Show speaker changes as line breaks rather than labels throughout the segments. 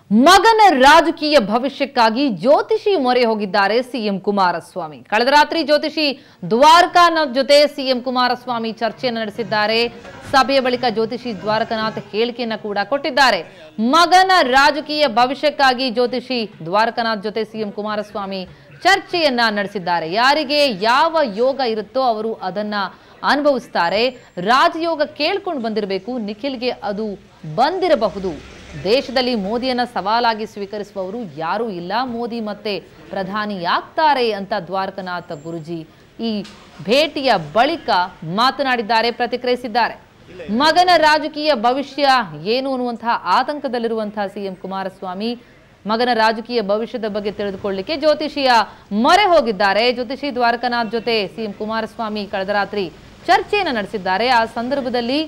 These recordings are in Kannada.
ಮಗನ ರಾಜಕೀಯ ಭವಿಷ್ಯಕ್ಕಾಗಿ ಜ್ಯೋತಿಷಿ ಮೊರೆ ಹೋಗಿದ್ದಾರೆ ಸಿಎಂ ಕುಮಾರಸ್ವಾಮಿ ಕಳೆದ ರಾತ್ರಿ ಜ್ಯೋತಿಷಿ ದ್ವಾರಕಾನಾಥ್ ಜೊತೆ ಸಿಎಂ ಕುಮಾರಸ್ವಾಮಿ ಚರ್ಚೆಯನ್ನು ನಡೆಸಿದ್ದಾರೆ ಸಭೆಯ ಬಳಿಕ ಜ್ಯೋತಿಷಿ ದ್ವಾರಕಾನಾಥ್ ಹೇಳಿಕೆಯನ್ನ ಕೂಡ ಕೊಟ್ಟಿದ್ದಾರೆ ಮಗನ ರಾಜಕೀಯ ಭವಿಷ್ಯಕ್ಕಾಗಿ ಜ್ಯೋತಿಷಿ ದ್ವಾರಕಾನಾಥ್ ಜೊತೆ ಸಿಎಂ ಕುಮಾರಸ್ವಾಮಿ ಚರ್ಚೆಯನ್ನ ನಡೆಸಿದ್ದಾರೆ ಯಾರಿಗೆ ಯಾವ ಯೋಗ ಇರುತ್ತೋ ಅವರು ಅದನ್ನ ಅನುಭವಿಸ್ತಾರೆ ರಾಜಯೋಗ ಕೇಳ್ಕೊಂಡು ಬಂದಿರಬೇಕು ನಿಖಿಲ್ಗೆ ಅದು ಬಂದಿರಬಹುದು ದೇಶದಲ್ಲಿ ಮೋದಿಯನ್ನ ಸವಾಲಾಗಿ ಸ್ವೀಕರಿಸುವವರು ಯಾರೂ ಇಲ್ಲ ಮೋದಿ ಮತ್ತೆ ಪ್ರಧಾನಿಯಾಗ್ತಾರೆ ಅಂತ ದ್ವಾರಕನಾಥ ಗುರುಜಿ ಈ ಭೇಟಿಯ ಬಳಿಕ ಮಾತನಾಡಿದ್ದಾರೆ ಪ್ರತಿಕ್ರಿಯಿಸಿದ್ದಾರೆ ಮಗನ ರಾಜಕೀಯ ಭವಿಷ್ಯ ಏನು ಅನ್ನುವಂತಹ ಆತಂಕದಲ್ಲಿರುವಂತಹ ಸಿಎಂ ಕುಮಾರಸ್ವಾಮಿ ಮಗನ ರಾಜಕೀಯ ಭವಿಷ್ಯದ ಬಗ್ಗೆ ತಿಳಿದುಕೊಳ್ಳಲಿಕ್ಕೆ ಜ್ಯೋತಿಷಿಯ ಮೊರೆ ಹೋಗಿದ್ದಾರೆ ಜ್ಯೋತಿಷಿ ದ್ವಾರಕನಾಥ್ ಜೊತೆ ಸಿಎಂ ಕುಮಾರಸ್ವಾಮಿ ಕಳೆದ ರಾತ್ರಿ ಚರ್ಚೆಯನ್ನು ನಡೆಸಿದ್ದಾರೆ ಆ ಸಂದರ್ಭದಲ್ಲಿ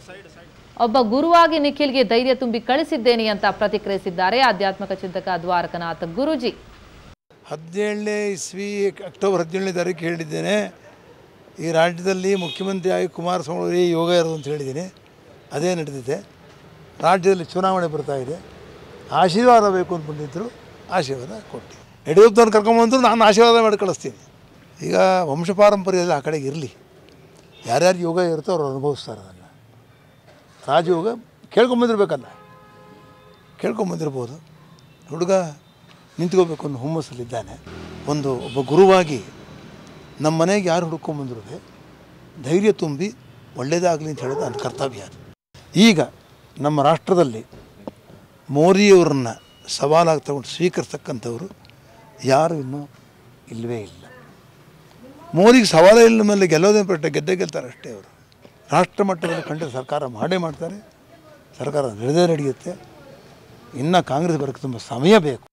ಒಬ್ಬ ಗುರುವಾಗಿ ನಿಖಿಲ್ಗೆ ಧೈರ್ಯ ತುಂಬಿ ಕಳಿಸಿದ್ದೇನೆ ಅಂತ ಪ್ರತಿಕ್ರಿಯಿಸಿದ್ದಾರೆ ಆಧ್ಯಾತ್ಮಿಕ ಚಿಂತಕ ದ್ವಾರಕನಾಥ್ ಗುರುಜಿ
ಹದಿನೇಳನೇ ಇಸ್ವಿ ಅಕ್ಟೋಬರ್ ಹದಿನೇಳನೇ ತಾರೀಕು ಹೇಳಿದ್ದೇನೆ ಈ ರಾಜ್ಯದಲ್ಲಿ ಮುಖ್ಯಮಂತ್ರಿಯಾಗಿ ಕುಮಾರಸ್ವಾಮಿ ಅವರೇ ಯೋಗ ಇರೋದು ಅಂತ ಹೇಳಿದ್ದೀನಿ ಅದೇ ನಡೆದಿದೆ ರಾಜ್ಯದಲ್ಲಿ ಚುನಾವಣೆ ಬರ್ತಾ ಇದೆ ಆಶೀರ್ವಾದ ಬೇಕು ಅಂತ ಬಂದಿದ್ದರು ಆಶೀರ್ವಾದ ಕೊಟ್ಟು ಯಡಿಯೂರಪ್ಪನವ್ರು ಕರ್ಕೊಂಬಂದ್ರು ನಾನು ಆಶೀರ್ವಾದ ಮಾಡಿ ಕಳಿಸ್ತೀನಿ ಈಗ ವಂಶ ಪಾರಂಪರ್ಯದಲ್ಲಿ ಆ ಕಡೆಗೆ ಇರಲಿ ಯಾರ್ಯಾರು ಯೋಗ ಇರುತ್ತೋ ಅವ್ರು ಅನುಭವಿಸ್ತಾರೆ ಅದನ್ನು ರಾಜಯೋಗ ಕೇಳ್ಕೊಂಬಂದಿರ್ಬೇಕಲ್ಲ ಕೇಳ್ಕೊಂಬಂದಿರ್ಬೋದು ಹುಡುಗ ನಿಂತ್ಕೋಬೇಕು ಅನ್ನೋ ಹುಮ್ಮಸ್ಸಲ್ಲಿದ್ದಾನೆ ಒಂದು ಒಬ್ಬ ಗುರುವಾಗಿ ನಮ್ಮ ಮನೆಗೆ ಯಾರು ಹುಡ್ಕೊಂಬಂದಿರೋದೆ ಧೈರ್ಯ ತುಂಬಿ ಒಳ್ಳೆಯದಾಗಲಿ ಅಂತ ಹೇಳೋದು ನನ್ನ ಕರ್ತವ್ಯ ಅದು ಈಗ ನಮ್ಮ ರಾಷ್ಟ್ರದಲ್ಲಿ ಮೋದಿಯವರನ್ನ ಸವಾಲಾಗಿ ತಗೊಂಡು ಸ್ವೀಕರಿಸ್ತಕ್ಕಂಥವ್ರು ಯಾರು ಇನ್ನೂ ಇಲ್ಲವೇ ಇಲ್ಲ ಮೋದಿಗೆ ಸವಾಲೇ ಇಲ್ಲ ಮೇಲೆ ಗೆಲ್ಲೋದೇ ಪಟ್ಟ ಗೆದ್ದೇ ಗೆಲ್ತಾರೆ ಅಷ್ಟೇ ಅವರು ರಾಷ್ಟ್ರ ಮಟ್ಟದಲ್ಲಿ ಖಂಡಿತ ಸರ್ಕಾರ ಮಾಡೇ ಮಾಡ್ತಾರೆ ಸರ್ಕಾರ ನಡೆದೇ ನಡೆಯುತ್ತೆ ಇನ್ನು ಕಾಂಗ್ರೆಸ್ ಬರೋಕ್ಕೆ ತುಂಬ ಸಮಯ ಬೇಕು